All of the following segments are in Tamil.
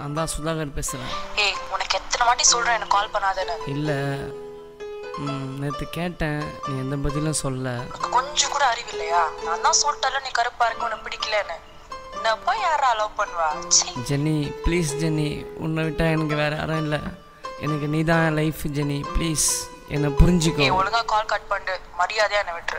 நான் தான் சுதாகர் பேசுகிறேன் ஏய் உனக்கு எத்தனை வாட்டி சொல்றேன் எனக்கு கால் பண்ணாதேன்னு இல்லை நேற்று கேட்டேன் நீ எந்த பதிலும் சொல்ல உனக்கு கொஞ்சம் கூட அறிவு இல்லையா நான் தான் சொல்லிட்டல நீ கருப்பா இருக்க உனக்கு பிடிக்கலன்னு இந்த போய் யாரா லவ் பண்ணுவா சீ ஜெனி ப்ளீஸ் ஜெனி உன்னை விட்டால் எனக்கு வேறு யாரும் இல்லை எனக்கு நீ தான் லைஃப் ஜெனி ப்ளீஸ் என்னை புரிஞ்சுக்கோ ஏய் ஒழுங்கா கால் கட் பண்ணிட்டு மரியாதையா என்னை விட்டுரு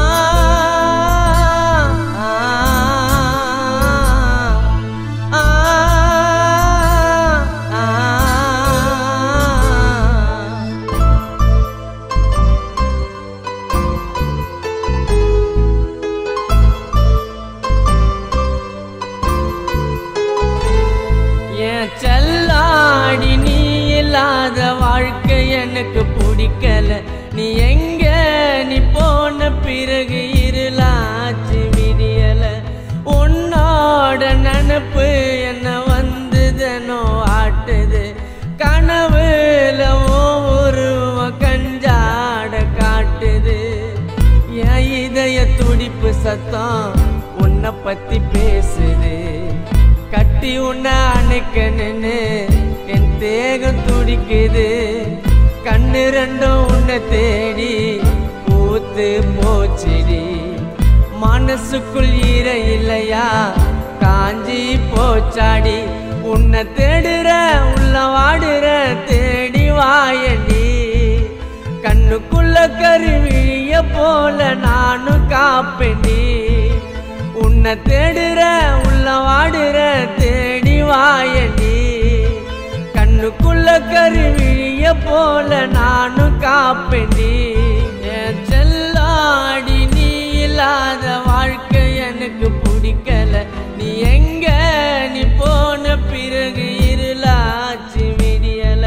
என் செல்லாடி நீ இல்லாத வாழ்க்கை எனக்கு பிடிக்கல நீ எங்க நீ போன பிறகு இருளாச்சு விடியல உன்னோட நினப்பு என்ன வந்ததுனோ ஆட்டுது கனவுல உருவம் கஞ்சாட காட்டுது என் இதய துடிப்பு சத்தம் உன்னை பத்தி பேசுது கட்டி உன்னை அணைக்கணுன்னு என் தேகம் துடிக்குது கண்ணு ரெண்டும் உன்னை தேடி பூத்து போச்சுடி மனசுக்குள் ஈர இல்லையா காஞ்சி போச்சாடி உன்னை தேடுற உள்ள வாடுற தேடி வாயண்டி கண்ணுக்குள்ள கருவிழிய போல நானும் காப்பேண்டி உன்னை தேடுற உள்ள வாடுற தேடி வாயண்டி கண்ணுக்குள்ள கருவிழிய போல நானும் காப்பேண்டி என் செல்லாடி நீ இல்லாத வாழ்க்கை எனக்கு பிடிக்கல நீ எங்க நீ போன பிறகு இருளாச்சு விடியல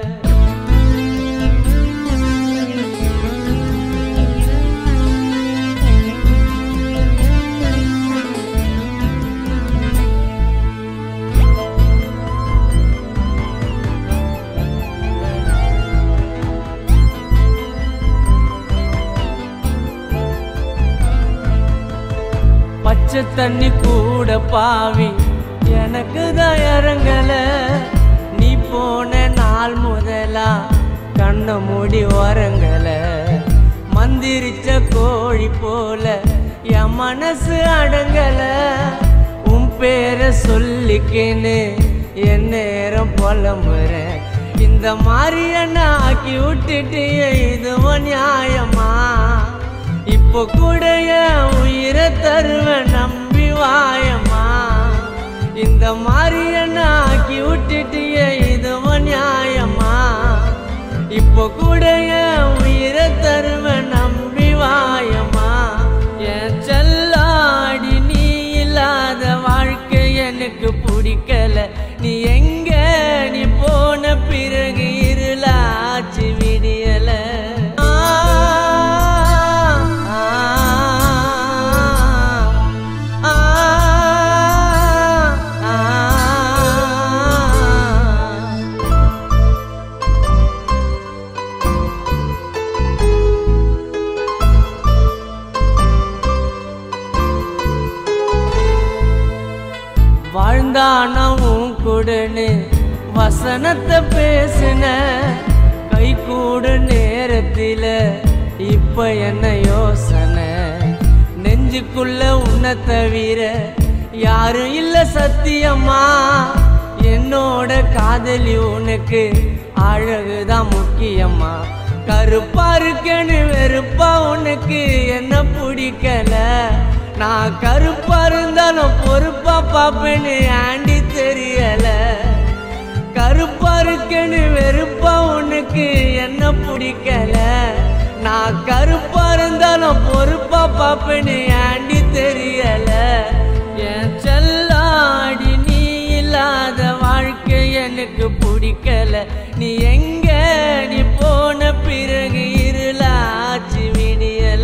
பச்சை தண்ணி கூட பாவி எனக்கு தான் இறங்கல நீ போன நாள் முதலா கண்ண மூடி வரங்கல மந்திரிச்ச கோழி போல என் மனசு அடங்கல உன் பேரை சொல்லிக்கேன்னு என் நேரம் புலம்புறேன் இந்த மாதிரி என்ன ஆக்கி விட்டுட்டு இதுவும் நியாயமா இப்போ கூட என் உயிரை தருவேன் நம்பி வாயம்மா இந்த மாதிரி என்ன ஆக்கி விட்டுட்டு இதுவும் நியாயமா இப்போ கூட என் உயிரை தருவேன் நம்பி வாயம்மா என் செல்லாடி நீ இல்லாத வாழ்க்கை எனக்கு பிடிக்கல நீ எங்க நீ போன பிறகு இருளாச்சு விடியல ஆ, ஆ, ஆ, ஆ, ஆ. வாழ்ந்தானவும் கூடன்னு வசனத்தை பேசின கை கூட நேரத்தில இப்ப என்ன யோசனை நெஞ்சுக்குள்ள உன்னை தவிர யாரும் இல்ல சத்தியமா என்னோட காதலி உனக்கு அழகுதான் முக்கியமா கருப்பா இருக்கேன்னு வெறுப்பா உனக்கு என்ன பிடிக்கல நான் கருப்பா இருந்தாலும் பொறுப்பா பாப்பேன்னு ஆண்டி தெரியல கருப்பா இருக்கேன்னு வெறுப்பா உனக்கு என்ன பிடிக்கல நான் கருப்பா இருந்தாலும் பொறுப்பா பாப்பேன்னு ஆண்டி தெரியல என் செல்லாடி நீ இல்லாத வாழ்க்கை எனக்கு பிடிக்கல நீ எங்க நீ போன பிறகு இருளாச்சு விடியல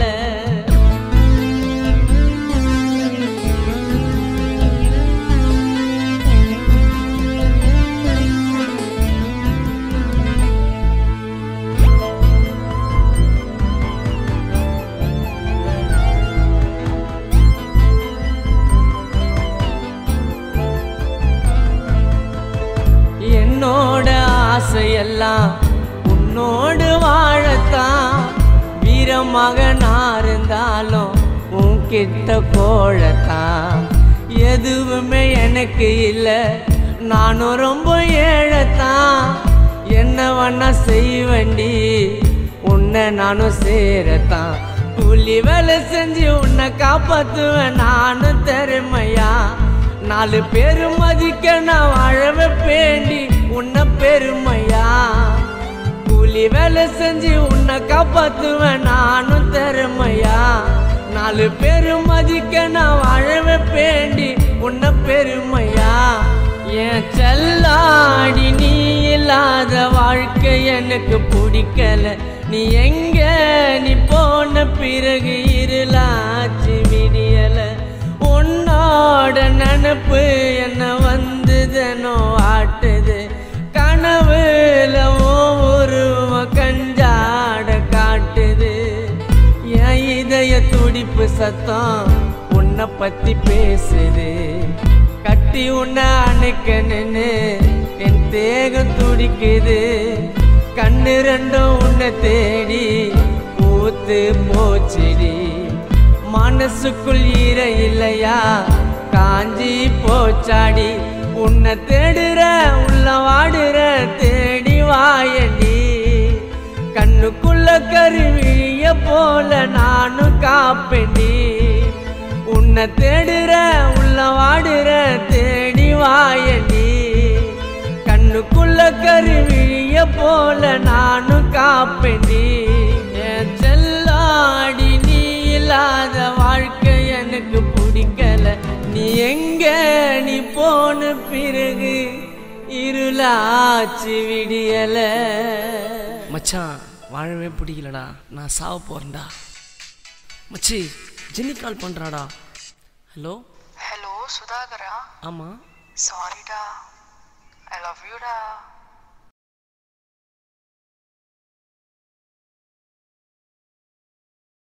எல்லாம் உன்னோடு வாழத்தான் வீரமகனா இருந்தாலும் உன்கிட்ட கோழத்தான் எதுவுமே எனக்கு இல்லை நானும் ரொம்ப ஏழத்தான் என்ன வேணா செய்வண்டி உன்னை நானும் சேரத்தான் கூலி வேலை செஞ்சு உன்னை காப்பாத்துவேன் நானும் திறமையா நாலு பேரு மதிக்க நான் வாழவே பேண்டி உன்னை பெருமையா கூலி வேலை செஞ்சு உன்னை காப்பாத்துவேன் நானும் திறமையா நாலு பேரு மதிக்க நான் வாழவே பேண்டி உன்னை பெருமையா என் செல்லாடி நீ இல்லாத வாழ்க்கை எனக்கு பிடிக்கல நீ எங்க நீ போன பிறகு இருளாச்சு விடியல உன்னோட நினப்பு என்ன வந்ததுனோ ஆட்டுது கனவுல உருவ கஞ்சாட காட்டுது என் இதய துடிப்பு சத்தம் உன்னை பத்தி பேசுது கட்டி உன்னை அணைக்கணுன்னு என் தேகம் துடிக்குது கண்ணு ரெண்டும் உன்னை தேடி பூத்து போச்சிடி மனசுக்குள் ஈர இல்லையா காஞ்சி போச்சாடி உன்னை தேடுற உள்ள வாடுற தேடி வாயண்டி கண்ணுக்குள்ள கருவிழிய போல நானும் காப்பேண்டி உன்னை தேடுற உள்ள வாடுற தேடி வாயண்டி கண்ணுக்குள்ள கருவிழிய போல நானும் காப்பேண்டி என் செல்லாடி நீ இல்லாத வாழ்க்கை எனக்கு பிடிக்கல நீ எங்க நீ போன பிறகு இருளாச்சு விடியல மச்சான் வாழவே பிடிக்கலடா நான் சாவ போறேன்டா மச்சி ஜென்னி கால் பண்றாடா ஹலோ ஹலோ சுதாகரா ஆமாம் சாரிடா ஐ லவ் யூடா